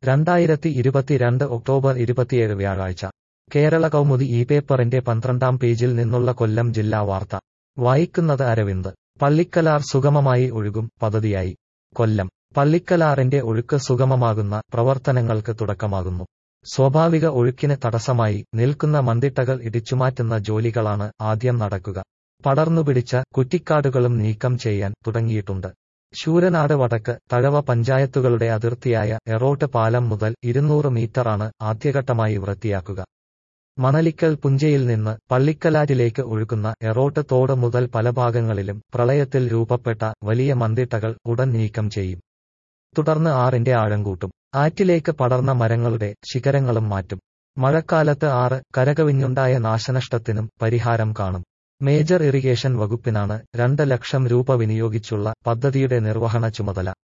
രണ്ടായിരത്തി ഇരുപത്തിരണ്ട് ഒക്ടോബർ ഇരുപത്തിയേഴ് വ്യാഴാഴ്ച കേരള കൗമുദി ഈ പേപ്പറിന്റെ പന്ത്രണ്ടാം പേജിൽ നിന്നുള്ള കൊല്ലം ജില്ലാ വാർത്ത വായിക്കുന്നത് അരവിന്ദ് പള്ളിക്കലാർ സുഗമമായി ഒഴുകും പദ്ധതിയായി കൊല്ലം പള്ളിക്കലാറിന്റെ ഒഴുക്ക് സുഗമമാകുന്ന പ്രവർത്തനങ്ങൾക്ക് തുടക്കമാകുന്നു സ്വാഭാവിക ഒഴുക്കിന് തടസ്സമായി നിൽക്കുന്ന മന്തിട്ടകൾ ഇടിച്ചുമാറ്റുന്ന ജോലികളാണ് ആദ്യം നടക്കുക പടർന്നുപിടിച്ച കുറ്റിക്കാടുകളും നീക്കം ചെയ്യാൻ തുടങ്ങിയിട്ടുണ്ട് ശൂരനാട് വടക്ക് തഴവ പഞ്ചായത്തുകളുടെ അതിർത്തിയായ എറോട്ട് പാലം മുതൽ ഇരുന്നൂറ് മീറ്ററാണ് ആദ്യഘട്ടമായി വൃത്തിയാക്കുക മണലിക്കൽ പുഞ്ചയിൽ നിന്ന് പള്ളിക്കലാറ്റിലേക്ക് ഒഴുകുന്ന എറോട്ട് തോട് മുതൽ പല ഭാഗങ്ങളിലും പ്രളയത്തിൽ രൂപപ്പെട്ട വലിയ മന്തിട്ടകൾ ഉടൻ നീക്കം ചെയ്യും തുടർന്ന് ആറിന്റെ ആഴം കൂട്ടും ആറ്റിലേക്ക് പടർന്ന മരങ്ങളുടെ ശിഖരങ്ങളും മാറ്റും മഴക്കാലത്ത് ആറ് കരകവിഞ്ഞുണ്ടായ നാശനഷ്ടത്തിനും പരിഹാരം കാണും മേജർ ഇറിഗേഷൻ വകുപ്പിനാണ് രണ്ട് ലക്ഷം രൂപ വിനിയോഗിച്ചുള്ള പദ്ധതിയുടെ നിർവഹണ ചുമതല